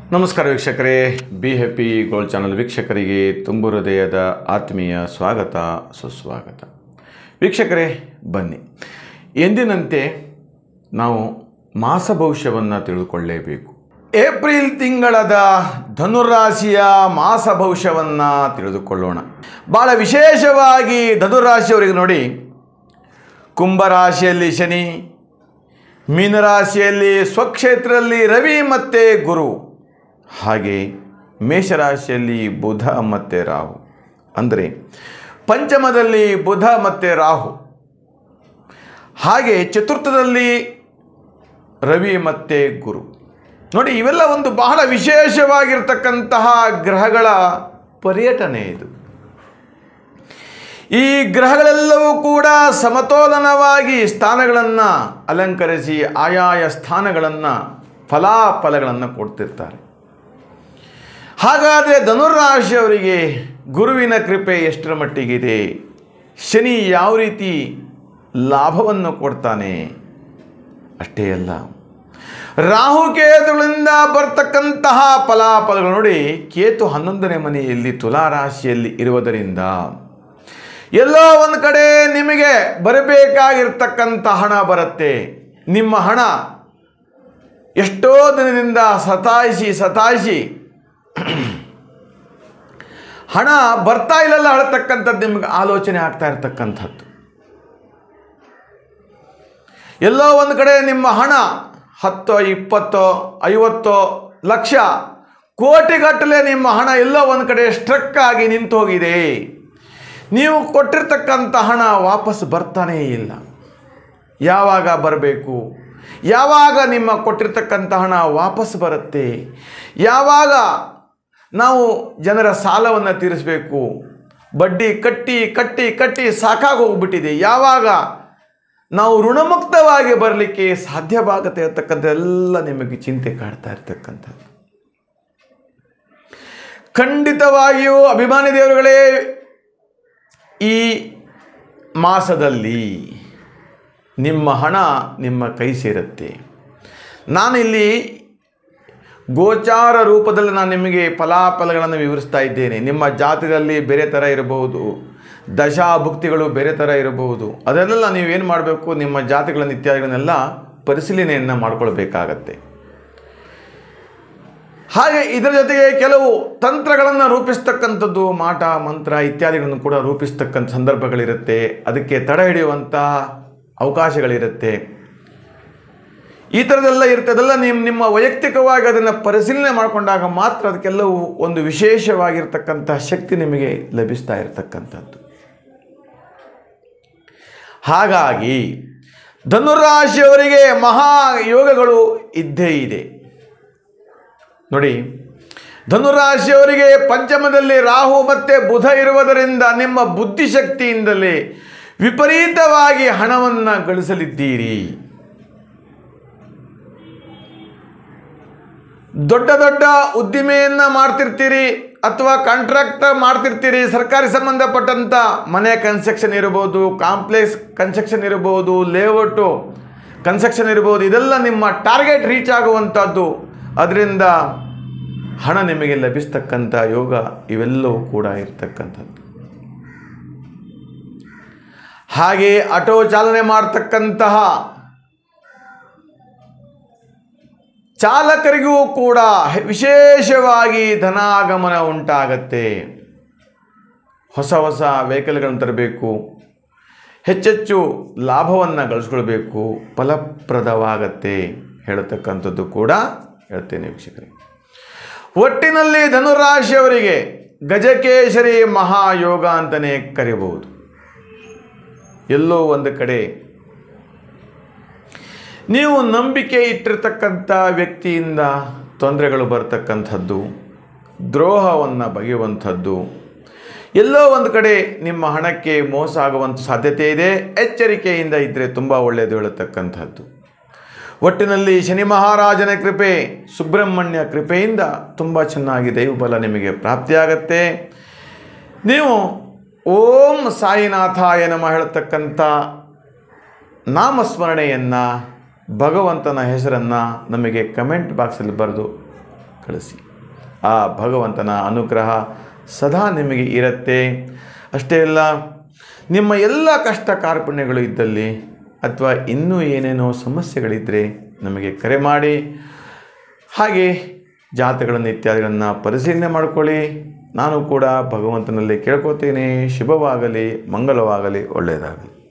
ನಮಸ್ಕಾರ ವೀಕ್ಷಕರೇ be happy gold channel ವೀಕ್ಷಕರಿಗೆ ತುಂಬು ಹೃದಯದ ಆತ್ಮೀಯ ಸ್ವಾಗತ ಸುಸ್ವಾಗತ ವೀಕ್ಷಕರೇ ಬನ್ನಿ ಎಂದಿನಂತೆ ನಾವು ಮಾಸ ಭವಿಷ್ಯವನ್ನು ತಿಳಿದುಕೊಳ್ಳಲೇಬೇಕು ಏಪ್ರಿಲ್ ತಿಂಗಳದ ಧನುರಾಶಿಯ ಮಾಸ ಭವಿಷ್ಯವನ್ನು ತಿಳಿದುಕೊಳ್ಳೋಣ ಭಾಳ ವಿಶೇಷವಾಗಿ ಧನುರಾಶಿಯವರಿಗೆ ನೋಡಿ ಕುಂಭರಾಶಿಯಲ್ಲಿ ಶನಿ ಮೀನರಾಶಿಯಲ್ಲಿ ಸ್ವಕ್ಷೇತ್ರದಲ್ಲಿ ರವಿ ಮತ್ತು ಗುರು ಹಾಗೆ ಮೇಷರಾಶಿಯಲ್ಲಿ ಬುಧ ಮತ್ತು ರಾಹು ಅಂದರೆ ಪಂಚಮದಲ್ಲಿ ಬುಧ ಮತ್ತು ರಾಹು ಹಾಗೆ ಚತುರ್ಥದಲ್ಲಿ ರವಿ ಮತ್ತು ಗುರು ನೋಡಿ ಇವೆಲ್ಲ ಒಂದು ಬಹಳ ವಿಶೇಷವಾಗಿರ್ತಕ್ಕಂತಹ ಗ್ರಹಗಳ ಪರ್ಯಟನೆ ಇದು ಈ ಗ್ರಹಗಳೆಲ್ಲವೂ ಕೂಡ ಸಮತೋಲನವಾಗಿ ಸ್ಥಾನಗಳನ್ನು ಅಲಂಕರಿಸಿ ಆಯಾಯ ಸ್ಥಾನಗಳನ್ನು ಫಲಾಫಲಗಳನ್ನು ಕೊಡ್ತಿರ್ತಾರೆ ಹಾಗಾದರೆ ಧನುರಾಶಿಯವರಿಗೆ ಗುರುವಿನ ಕೃಪೆ ಎಷ್ಟರ ಮಟ್ಟಿಗಿದೆ ಶನಿ ಯಾವ ರೀತಿ ಲಾಭವನ್ನು ಕೊಡ್ತಾನೆ ಅಷ್ಟೇ ಅಲ್ಲ ರಾಹುಕೇತುಗಳಿಂದ ಬರ್ತಕ್ಕಂತಹ ಫಲಾಫಲಗಳು ನೋಡಿ ಕೇತು ಹನ್ನೊಂದನೇ ಮನೆಯಲ್ಲಿ ತುಲಾರಾಶಿಯಲ್ಲಿ ಇರುವುದರಿಂದ ಎಲ್ಲೋ ಒಂದು ಕಡೆ ನಿಮಗೆ ಬರಬೇಕಾಗಿರ್ತಕ್ಕಂಥ ಹಣ ಬರುತ್ತೆ ನಿಮ್ಮ ಹಣ ಎಷ್ಟೋ ದಿನದಿಂದ ಸತಾಯಿಸಿ ಸತಾಯಿಸಿ ಹಣ ಬರ್ತಾ ಇಲ್ಲಲ್ಲ ಅಳತಕ್ಕಂಥದ್ದು ನಿಮಗೆ ಆಲೋಚನೆ ಆಗ್ತಾ ಇರತಕ್ಕಂಥದ್ದು ಎಲ್ಲೋ ಒಂದು ಕಡೆ ನಿಮ್ಮ ಹಣ ಹತ್ತೋ ಇಪ್ಪತ್ತೋ ಐವತ್ತೋ ಲಕ್ಷ ಕೋಟಿಗಟ್ಟಲೆ ನಿಮ್ಮ ಹಣ ಎಲ್ಲೋ ಒಂದು ಕಡೆ ಸ್ಟ್ರಕ್ ಆಗಿ ನಿಂತು ಹೋಗಿದೆ ನೀವು ಕೊಟ್ಟಿರ್ತಕ್ಕಂಥ ಹಣ ವಾಪಸ್ ಬರ್ತಾನೇ ಇಲ್ಲ ಯಾವಾಗ ಬರಬೇಕು ಯಾವಾಗ ನಿಮ್ಮ ಕೊಟ್ಟಿರ್ತಕ್ಕಂಥ ಹಣ ವಾಪಸ್ ಬರುತ್ತೆ ಯಾವಾಗ ನಾವು ಜನರ ಸಾಲವನ್ನು ತೀರಿಸಬೇಕು ಬಡ್ಡಿ ಕಟ್ಟಿ ಕಟ್ಟಿ ಕಟ್ಟಿ ಸಾಕಾಗಿ ಹೋಗ್ಬಿಟ್ಟಿದೆ ಯಾವಾಗ ನಾವು ಋಣಮುಕ್ತವಾಗಿ ಬರಲಿಕ್ಕೆ ಸಾಧ್ಯವಾಗುತ್ತೆ ಇರತಕ್ಕಂಥ ಎಲ್ಲ ನಿಮಗೆ ಚಿಂತೆ ಕಾಡ್ತಾ ಇರ್ತಕ್ಕಂಥದ್ದು ಖಂಡಿತವಾಗಿಯೂ ಅಭಿಮಾನಿ ದೇವರುಗಳೇ ಈ ಮಾಸದಲ್ಲಿ ನಿಮ್ಮ ಹಣ ನಿಮ್ಮ ಕೈ ಸೇರುತ್ತೆ ನಾನಿಲ್ಲಿ ಗೋಚಾರ ರೂಪದಲ್ಲಿ ನಾನು ನಿಮಗೆ ಫಲಾಫಲಗಳನ್ನು ವಿವರಿಸ್ತಾ ಇದ್ದೇನೆ ನಿಮ್ಮ ಜಾತಕದಲ್ಲಿ ಬೇರೆ ಥರ ಇರಬಹುದು ದಶಾಭುಕ್ತಿಗಳು ಬೇರೆ ಥರ ಇರಬಹುದು ಅದೆಲ್ಲ ನೀವೇನು ಮಾಡಬೇಕು ನಿಮ್ಮ ಜಾತಕಗಳನ್ನು ಇತ್ಯಾದಿಗಳನ್ನೆಲ್ಲ ಪರಿಶೀಲನೆಯನ್ನು ಮಾಡ್ಕೊಳ್ಬೇಕಾಗತ್ತೆ ಹಾಗೆ ಇದರ ಜೊತೆಗೆ ಕೆಲವು ತಂತ್ರಗಳನ್ನು ರೂಪಿಸ್ತಕ್ಕಂಥದ್ದು ಮಾಟ ಮಂತ್ರ ಇತ್ಯಾದಿಗಳನ್ನು ಕೂಡ ರೂಪಿಸ್ತಕ್ಕಂಥ ಸಂದರ್ಭಗಳಿರುತ್ತೆ ಅದಕ್ಕೆ ತಡೆ ಹಿಡಿಯುವಂತಹ ಅವಕಾಶಗಳಿರುತ್ತೆ ಈ ಥರದೆಲ್ಲ ಇರುತ್ತೆ ಅದೆಲ್ಲ ನಿಮ್ಮ ನಿಮ್ಮ ವೈಯಕ್ತಿಕವಾಗಿ ಅದನ್ನು ಪರಿಶೀಲನೆ ಮಾಡಿಕೊಂಡಾಗ ಮಾತ್ರ ಅದಕ್ಕೆಲ್ಲವೂ ಒಂದು ವಿಶೇಷವಾಗಿರ್ತಕ್ಕಂಥ ಶಕ್ತಿ ನಿಮಗೆ ಲಭಿಸ್ತಾ ಇರತಕ್ಕಂಥದ್ದು ಹಾಗಾಗಿ ಧನುರಾಶಿಯವರಿಗೆ ಮಹಾಯೋಗಗಳು ಇದ್ದೇ ಇದೆ ನೋಡಿ ಧನುರಾಶಿಯವರಿಗೆ ಪಂಚಮದಲ್ಲಿ ರಾಹು ಮತ್ತು ಬುಧ ಇರುವುದರಿಂದ ನಿಮ್ಮ ಬುದ್ಧಿಶಕ್ತಿಯಿಂದಲೇ ವಿಪರೀತವಾಗಿ ಹಣವನ್ನು ಗಳಿಸಲಿದ್ದೀರಿ ದೊಡ್ಡ ದೊಡ್ಡ ಉದ್ದಿಮೆಯನ್ನು ಮಾಡ್ತಿರ್ತೀರಿ ಅಥವಾ ಕಾಂಟ್ರಾಕ್ಟ್ ಮಾಡ್ತಿರ್ತೀರಿ ಸರ್ಕಾರಿ ಸಂಬಂಧಪಟ್ಟಂಥ ಮನೆ ಕನ್ಸ್ಟ್ರಕ್ಷನ್ ಇರ್ಬೋದು ಕಾಂಪ್ಲೆಕ್ಸ್ ಕನ್ಸ್ಟ್ರಕ್ಷನ್ ಇರ್ಬೋದು ಲೇಔಟು ಕನ್ಸ್ಟ್ರಕ್ಷನ್ ಇರ್ಬೋದು ಇದೆಲ್ಲ ನಿಮ್ಮ ಟಾರ್ಗೆಟ್ ರೀಚ್ ಆಗುವಂಥದ್ದು ಅದರಿಂದ ಹಣ ನಿಮಗೆ ಲಭಿಸ್ತಕ್ಕಂಥ ಯೋಗ ಇವೆಲ್ಲವೂ ಕೂಡ ಇರ್ತಕ್ಕಂಥದ್ದು ಹಾಗೆ ಆಟೋ ಚಾಲನೆ ಮಾಡ್ತಕ್ಕಂತಹ ಚಾಲಕರಿಗೂ ಕೂಡ ವಿಶೇಷವಾಗಿ ಧನಾಗಮನ ಉಂಟಾಗತ್ತೆ ಹೊಸ ಹೊಸ ವೆಹಿಕಲ್ಗಳನ್ನು ತರಬೇಕು ಹೆಚ್ಚೆಚ್ಚು ಲಾಭವನ್ನು ಗಳಿಸ್ಕೊಳ್ಬೇಕು ಫಲಪ್ರದವಾಗತ್ತೆ ಹೇಳತಕ್ಕಂಥದ್ದು ಕೂಡ ಹೇಳ್ತೇನೆ ವೀಕ್ಷಕರೇ ಒಟ್ಟಿನಲ್ಲಿ ಧನುರಾಶಿಯವರಿಗೆ ಗಜಕೇಶರಿ ಮಹಾಯೋಗ ಅಂತಲೇ ಕರಿಬಹುದು ಎಲ್ಲೋ ಒಂದು ಕಡೆ ನೀವು ನಂಬಿಕೆ ಇಟ್ಟಿರ್ತಕ್ಕಂಥ ವ್ಯಕ್ತಿಯಿಂದ ತೊಂದರೆಗಳು ಬರ್ತಕ್ಕಂಥದ್ದು ದ್ರೋಹವನ್ನು ಬಗೆಯುವಂಥದ್ದು ಎಲ್ಲೋ ಒಂದು ಕಡೆ ನಿಮ್ಮ ಹಣಕ್ಕೆ ಮೋಸ ಆಗುವಂಥ ಸಾಧ್ಯತೆ ಇದೆ ಎಚ್ಚರಿಕೆಯಿಂದ ಇದ್ದರೆ ತುಂಬ ಒಳ್ಳೆಯದು ಹೇಳತಕ್ಕಂಥದ್ದು ಒಟ್ಟಿನಲ್ಲಿ ಶನಿ ಮಹಾರಾಜನ ಕೃಪೆ ಸುಬ್ರಹ್ಮಣ್ಯ ಕೃಪೆಯಿಂದ ತುಂಬ ಚೆನ್ನಾಗಿ ದೈವಬಲ ನಿಮಗೆ ಪ್ರಾಪ್ತಿಯಾಗತ್ತೆ ನೀವು ಓಂ ಸಾಯಿನಾಥಾಯ ನಮ ಹೇಳ್ತಕ್ಕಂಥ ನಾಮಸ್ಮರಣೆಯನ್ನು ಭಗವಂತನ ಹೆಸರನ್ನು ನಮಗೆ ಕಮೆಂಟ್ ಬಾಕ್ಸಲ್ಲಿ ಬರೆದು ಕಳಿಸಿ ಆ ಭಗವಂತನ ಅನುಗ್ರಹ ಸದಾ ನಿಮಗೆ ಇರುತ್ತೆ ಅಷ್ಟೇ ಅಲ್ಲ ನಿಮ್ಮ ಎಲ್ಲ ಕಷ್ಟ ಕಾರ್ಪಣ್ಯಗಳು ಇದ್ದಲ್ಲಿ ಅಥವಾ ಇನ್ನೂ ಏನೇನೋ ಸಮಸ್ಯೆಗಳಿದ್ದರೆ ನಮಗೆ ಕರೆ ಮಾಡಿ ಹಾಗೆ ಜಾತಗಳನ್ನು ಇತ್ಯಾದಿಗಳನ್ನು ಪರಿಶೀಲನೆ ಮಾಡಿಕೊಳ್ಳಿ ನಾನು ಕೂಡ ಭಗವಂತನಲ್ಲಿ ಕೇಳ್ಕೊತೀನಿ ಶುಭವಾಗಲಿ ಮಂಗಲವಾಗಲಿ ಒಳ್ಳೆಯದಾಗಲಿ